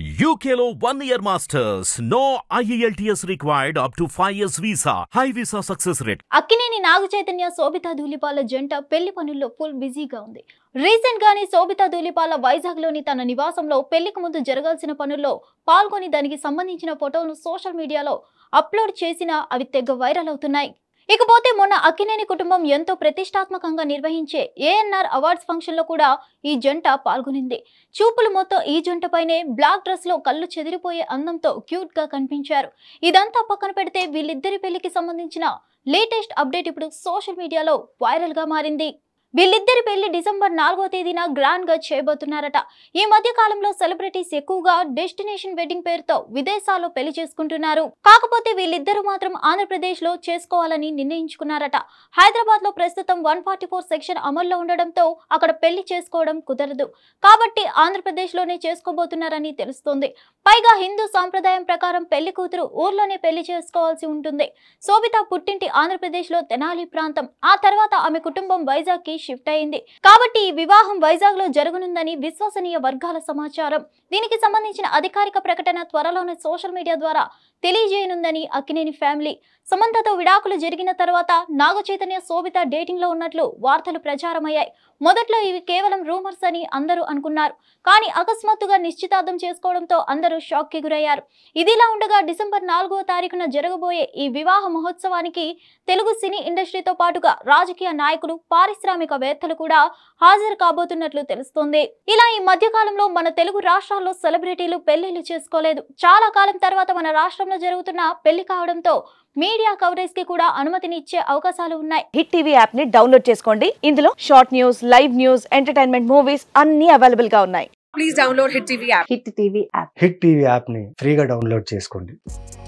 UKLO one year masters. No IELTS required up to 5 years visa. High visa success rate. Akkineni నాగ చైతన్య శోభితా ధూళిపాల జంట పెళ్లి పనుల్లో full బిజీగా ఉంది recent గానే శోభితా ధూళిపాల వైజాగ్ లోని తన నివాసంలో పెళ్లికి ముందు జరగాల్సిన పనుల్లో పాల్గొని దానికి సంబంధించిన ఫోటోలను సోషల్ మీడియాలో అప్లోడ్ చేసినా అవి తెగ వైరల్ అవుతున్నాయి ఇకపోతే మొన్న అక్కినేని కుటుంబం ఎంతో ప్రతిష్టాత్మకంగా నిర్వహించే ఏఎన్ఆర్ అవార్డ్స్ ఫంక్షన్ లో కూడా ఈ జంట పాల్గొనింది చూపులు మొత్తం ఈ జంటపైనే బ్లాక్ డ్రెస్ లో కళ్ళు చెదిరిపోయే అందంతో క్యూట్ గా కనిపించారు ఇదంతా పక్కన పెడితే వీళ్ళిద్దరి పెళ్లికి సంబంధించిన లేటెస్ట్ అప్డేట్ ఇప్పుడు సోషల్ మీడియాలో వైరల్ గా మారింది వీళ్ళిద్దరి పెళ్లి డిసెంబర్ నాలుగో తేదీన గ్రాండ్ గా చేయబోతున్నారట ఈ మధ్య కాలంలో సెలబ్రిటీస్ ఎక్కువగా డెస్టినేషన్ వెడ్డింగ్ పేరుతో విదేశాల్లో పెళ్లి చేసుకుంటున్నారు కాకపోతే వీళ్ళిద్దరూ మాత్రం ఆంధ్రప్రదేశ్ లో చేసుకోవాలని నిర్ణయించుకున్నారట హైదరాబాద్ లో ప్రస్తుతం వన్ ఫార్టీ ఫోర్ సెక్షన్ అమల్లో ఉండడంతో అక్కడ పెళ్లి చేసుకోవడం కుదరదు కాబట్టి ఆంధ్రప్రదేశ్ లోనే చేసుకోబోతున్నారని తెలుస్తోంది పైగా హిందూ సాంప్రదాయం ప్రకారం పెళ్లి కూతురు ఊర్లోనే పెళ్లి చేసుకోవాల్సి ఉంటుంది శోభిత పుట్టింటి ఆంధ్రప్రదేశ్ లో తెనాలి ప్రాంతం ఆ తర్వాత ఆమె కుటుంబం వైజాగ్ కి షిఫ్ట్ అయింది కాబట్టి ఈ వివాహం వైజాగ్ లో జరగనుందని విశ్వసనీయ వర్గాల సమాచారం దీనికి సంబంధించిన అధికారిక ప్రకటన త్వరలోనే సోషల్ మీడియా ద్వారా తెలియజేయనుందని అక్కినేని ఫ్యామిలీ సమంతతో విడాకులు జరిగిన తర్వాత నాగ చైతన్య శోభిత డేటింగ్ లో ఉన్నట్లు వార్తలు ప్రచారమయ్యాయి మొదట్లో ఇవి కేవలం రూమర్స్ అని అందరూ అనుకున్నారు కానీ అకస్మాత్తుగా నిశ్చితార్థం చేసుకోవడంతో అందరూ షాక్ కి గురయ్యారు ఇదిలా ఉండగా డిసెంబర్ నాలుగో తారీఖున జరగబోయే ఈ వివాహ మహోత్సవానికి తెలుగు సినీ ఇండస్ట్రీతో పాటుగా రాజకీయ నాయకులు పారిశ్రామికవేత్తలు కూడా హాజరు కాబోతున్నట్లు తెలుస్తోంది ఇలా ఈ మధ్య కాలంలో మన తెలుగు రాష్ట్రాల్లో సెలబ్రిటీలు పెళ్లిళ్లు చేసుకోలేదు చాలా కాలం తర్వాత మన రాష్ట్రంలో జరుగుతున్న పెళ్లి కావడంతో మీడియా కవరేజ్ కి కూడా అనుమతిని ఇచ్చే అవకాశాలు ఉన్నాయి హిట్ టీవీ యాప్ ని డౌన్లోడ్ చేసుకోండి ఇందులో short news live news entertainment movies అన్ని అవైలబుల్ గా ఉన్నాయి please download Hit TV app. Hit TV app Hit TV యాప్ని ఫ్రీగా డౌన్లోడ్ చేసుకోండి